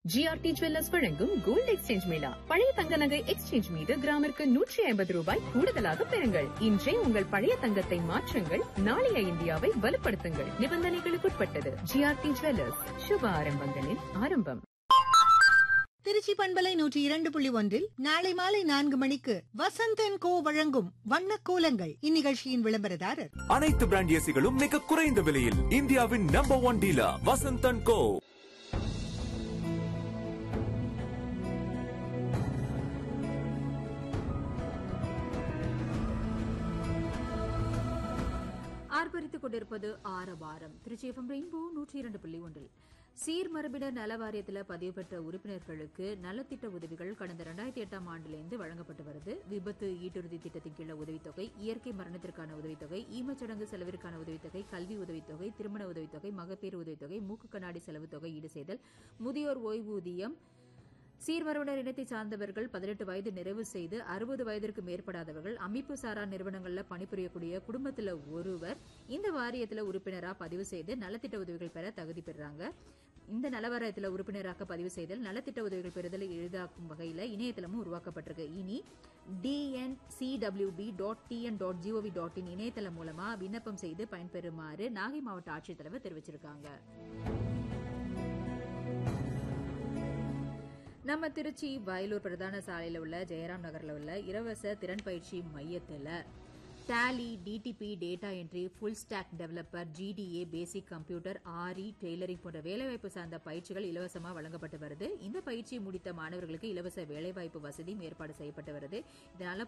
GRT jewellers வழங்கும் gold exchange mela பழைய தங்க நகை எக்ஸ்சேஞ்ச் மீது கிராமிற்கு நூற்றி ஐம்பது ரூபாய் கூடுதலாக பெறுங்கள் இன்றே உங்கள் பழைய தங்கத்தை மாற்றுங்கள் நாளைய இந்தியாவை வலுப்படுத்துங்கள் நிபந்தனைகளுக்குட்பட்டது ஜிஆர்டி ஜுவல்லர்ஸ் சுப ஆரம்பங்களின் ஆரம்பம் திருச்சி பண்பலை நூற்றி இரண்டு புள்ளி ஒன்றில் நாளை மாலை நான்கு மணிக்கு வசந்தன் கோ வழங்கும் வண்ண கோலங்கள் இந்நிகழ்ச்சியின் விளம்பரதாரர் அனைத்து பிராண்ட் ஏசிகளும் மிக குறைந்த விலையில் இந்தியாவின் number one dealer Vasanthan co ஆர்ப்பரித்துக் கொண்டிருப்பது ஆரவாரம் திருச்சி எஃப்எம் ரெயின்போ நூற்றி இரண்டு புள்ளி ஒன்றில் சீர்மரபினர் நல வாரியத்தில் பதிவு பெற்ற உறுப்பினர்களுக்கு நலத்திட்ட உதவிகள் கடந்த இரண்டாயிரத்தி எட்டாம் ஆண்டிலிருந்து வழங்கப்பட்டு வருது விபத்து ஈட்டுறுதி திட்டத்தின் கீழ் உதவித்தொகை இயற்கை மரணத்திற்கான உதவித்தொகை ஈமச்சடங்கு செலவிற்கான உதவித்தொகை கல்வி உதவித்தொகை திருமண உதவித்தொகை மகப்பேறு உதவித்தொகை மூக்கு கண்ணாடி செலவு தொகை ஈடு செய்தல் முதியோர் ஓய்வூதியம் சீர்மரபினர் இனத்தை சார்ந்தவர்கள் பதினெட்டு வயது நிறைவு செய்து அறுபது வயதிற்கு மேற்படாதவர்கள் அமைப்பு சாரா நிறுவனங்களில் பணிபுரியக்கூடிய குடும்பத்தில் ஒருவர் இந்த வாரியத்தில் உறுப்பினராக பதிவு செய்து நலத்திட்ட உதவிகள் பெற தகுதி பெறாங்க இந்த நலவாரியத்தில் உறுப்பினராக பதிவு செய்தல் நலத்திட்ட உதவிகள் பெறுதலை எளிதாக்கும் வகையில் இணையதளமும் உருவாக்கப்பட்டிருக்கு இனி TNCWB dot TN dot GOV dot in இணையதளம் மூலமா விண்ணப்பம் செய்து பயன்பெறுமாறு நாகை மாவட்ட ஆட்சித்தலைவர் தெரிவிச்சிருக்காங்க நம்ம திருச்சி வயலூர் பிரதான சாலையில் உள்ள ஜெயராம் நகர்ல உள்ள இலவச திறன் பயிற்சி மையத்தில் Tally DTP data entry full stack developer GTA basic computer aari tailoring போன்ற வேலைவாய்ப்பு சார்ந்த பயிற்சிகள் இலவசமாக வழங்கப்பட்டு வருது இந்த பயிற்சி முடித்த மாணவர்களுக்கு இலவச வேலைவாய்ப்பு வசதியும் ஏற்பாடு செய்யப்பட்டு வருது இதனால